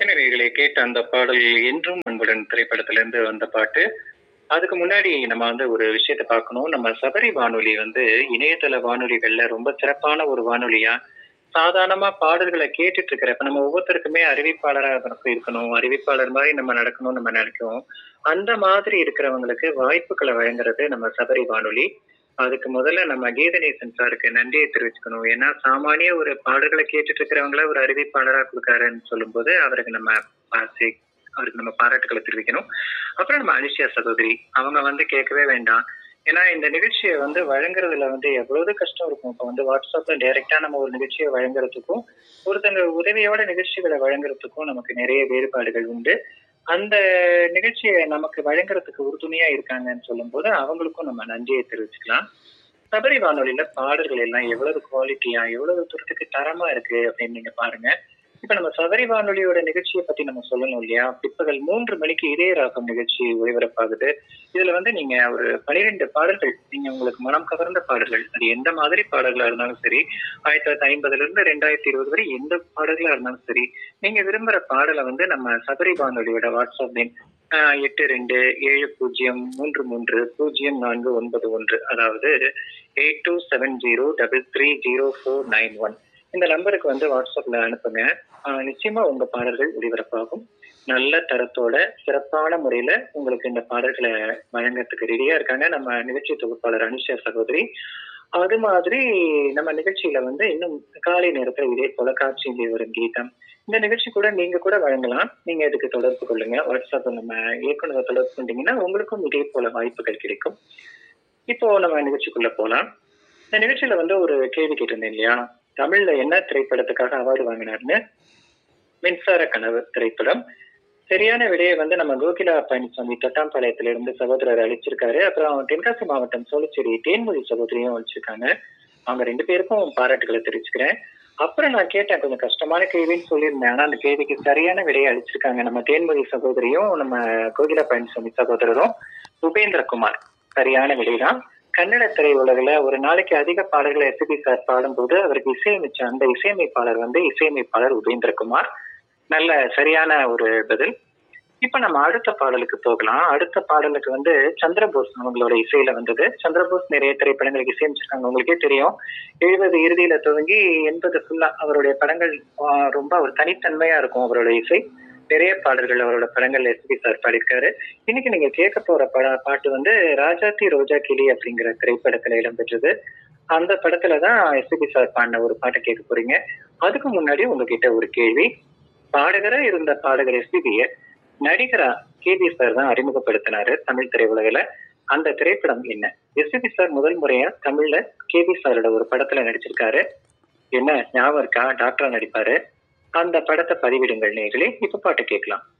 நேயர்களே கேட்ட அந்த பாடல் என்றும் அன்புடன் திரைப்படத்திலிருந்து வந்த பாட்டு அதுக்கு முன்னாடி நம்ம வந்து ஒரு விஷயத்த பார்க்கணும் நம்ம சபரி வானொலி வந்து இணையதள வானொலிகள்ல ரொம்ப சிறப்பான ஒரு வானொலியா சாதாரணமா பாடல்களை கேட்டுட்டு இருக்கிறப்ப நம்ம ஒவ்வொருத்தருக்குமே அறிவிப்பாளராக இருக்கணும் அறிவிப்பாளர் மாதிரி நம்ம நடக்கணும் நம்ம நினைக்கிறோம் அந்த மாதிரி இருக்கிறவங்களுக்கு வாய்ப்புகளை வழங்குறது நம்ம சபரி வானொலி அதுக்கு முதல்ல நம்ம கீதநேசன் சாருக்கு நன்றியை தெரிவிச்சுக்கணும் ஏன்னா சாமானிய ஒரு பாடல்களை கேட்டுட்டு இருக்கிறவங்கள ஒரு அறிவிப்பாளரா கொடுக்காருன்னு சொல்லும்போது அவருக்கு நம்ம ஆசை அவருக்கு நம்ம பாராட்டுகளை தெரிவிக்கணும் அப்புறம் நம்ம அனிஷியா சகோதரி அவங்க வந்து கேட்கவே வேண்டாம் ஏன்னா இந்த நிகழ்ச்சியை வந்து வழங்குறதுல வந்து எவ்வளவு கஷ்டம் இருக்கும் இப்போ வந்து வாட்ஸ்அப்ல டைரக்டா நம்ம ஒரு நிகழ்ச்சியை வழங்குறதுக்கும் ஒருத்தங்க உதவியோட நிகழ்ச்சிகளை வழங்குறதுக்கும் நமக்கு நிறைய வேறுபாடுகள் உண்டு அந்த நிகழ்ச்சியை நமக்கு வழங்குறதுக்கு உறுதுணையா இருக்காங்கன்னு சொல்லும்போது அவங்களுக்கும் நம்ம நன்றியை தெரிவிச்சுக்கலாம் சபரி வானொலியில பாடல்கள் எல்லாம் எவ்வளவு குவாலிட்டியா எவ்வளவு தூரத்துக்கு தரமா இருக்கு அப்படின்னு நீங்க பாருங்க இப்ப நம்ம சபரி வானொலியோட நிகழ்ச்சியை பத்தி நம்ம சொல்லணும் இல்லையா பிற்பகல் மூன்று மணிக்கு இதய ராகம் நிகழ்ச்சி ஒளிபரப்பாகுது இதுல வந்து நீங்க ஒரு பனிரெண்டு பாடல்கள் நீங்க உங்களுக்கு மனம் கவர்ந்த பாடல்கள் அது எந்த மாதிரி பாடல்களா இருந்தாலும் சரி ஆயிரத்தி தொள்ளாயிரத்தி ஐம்பதுல இருந்து ரெண்டாயிரத்தி இருபது வரை எந்த பாடல்களா இருந்தாலும் சரி நீங்க விரும்புற பாடலை வந்து நம்ம சபரி வானொலியோட வாட்ஸ்அப் எண் ஆஹ் எட்டு ரெண்டு ஏழு பூஜ்ஜியம் மூன்று மூன்று பூஜ்ஜியம் நான்கு ஒன்பது ஒன்று அதாவது eight two seven zero double three zero four nine one இந்த நம்பருக்கு வந்து வாட்ஸ்அப்ல அனுப்புங்க ஆஹ் நிச்சயமா உங்க பாடல்கள் ஒளிபரப்பாகும் நல்ல தரத்தோட சிறப்பான முறையில உங்களுக்கு இந்த பாடல்களை வழங்கறதுக்கு ரெடியா இருக்காங்க நம்ம நிகழ்ச்சி தொகுப்பாளர் அனுஷா சகோதரி அது மாதிரி நம்ம நிகழ்ச்சியில வந்து இன்னும் காலை நேரத்துல இதே போல காட்சியில் வரும் கீதம் இந்த நிகழ்ச்சி கூட நீங்க கூட வழங்கலாம் நீங்க இதுக்கு தொடர்பு கொள்ளுங்க வாட்ஸ்அப் நம்ம இயக்குநரை தொடர்பு கொண்டீங்கன்னா உங்களுக்கும் இதே போல வாய்ப்புகள் கிடைக்கும் இப்போ நம்ம நிகழ்ச்சிக்குள்ள போலாம் இந்த நிகழ்ச்சியில வந்து ஒரு கேள்வி கேட்டிருந்தேன் இல்லையா தமிழ்ல என்ன திரைப்படத்துக்காக அவார்டு வாங்கினார்னு மின்சார கனவு திரைப்படம் சரியான விடையை வந்து நம்ம கோகிலா பழனிசாமி தொட்டாம்பாளையத்துல இருந்து சகோதரர் அளிச்சிருக்காரு அப்புறம் தென்காசி மாவட்டம் சோழச்சேரி தேன்மொழி சகோதரியும் அளிச்சிருக்காங்க அவங்க ரெண்டு பேருக்கும் பாராட்டுகளை தெரிவிச்சுக்கிறேன் அப்புறம் நான் கேட்டேன் கொஞ்சம் கஷ்டமான கேள்வின்னு சொல்லியிருந்தேன் ஆனா அந்த கேள்விக்கு சரியான விடையை அளிச்சிருக்காங்க நம்ம தேன்மொழி சகோதரியும் நம்ம கோகிலா பழனிசாமி சகோதரரும் உபேந்திரகுமார் சரியான விடைதான் கன்னட திரையுலகில் ஒரு நாளைக்கு அதிக பாடல்களை எஸ்பி சார் பாடும்போது அவருக்கு இசையமைச்ச அந்த இசையமைப்பாளர் வந்து இசையமைப்பாளர் உபேந்திரகுமார் நல்ல சரியான ஒரு பதில் இப்ப நம்ம அடுத்த பாடலுக்கு போகலாம் அடுத்த பாடலுக்கு வந்து சந்திரபோஸ் அவங்களோட இசையில வந்தது சந்திரபோஸ் நிறைய திரைப்படங்களுக்கு இசையமைச்சிருக்காங்க உங்களுக்கே தெரியும் எழுபது இறுதியில துவங்கி எண்பது ஃபுல்லா அவருடைய படங்கள் ஆஹ், ரொம்ப ஒரு தனித்தன்மையா இருக்கும் அவரோட இசை நிறைய பாடல்கள் அவரோட படங்கள்ல எஸ்பி சார் பாடியிருக்காரு இன்னைக்கு நீங்க கேட்க போற பட பாட்டு வந்து ராஜாத்தி ரோஜா கிளி அப்படிங்கிற திரைப்படத்துல இடம்பெற்றது அந்த படத்துல தான் எஸ்பிபி சார் பாடின ஒரு பாட்டை கேட்க போறீங்க அதுக்கு முன்னாடி உங்ககிட்ட ஒரு கேள்வி பாடகரா இருந்த பாடகர் எஸ்பிபிய நடிகரா கேபி சார் தான் அறிமுகப்படுத்தினாரு தமிழ் திரையுலகில அந்த திரைப்படம் என்ன எஸ்பிபி சார் முதல் முறையா தமிழ்ல கேபி சாரோட ஒரு படத்துல நடிச்சிருக்காரு என்ன ஞாபகம் இருக்கா டாக்டரா நடிப்பாரு அந்த படத்தை பதிவிடுங்கள் நேர்களே இப்ப பாட்டு கேட்கலாம்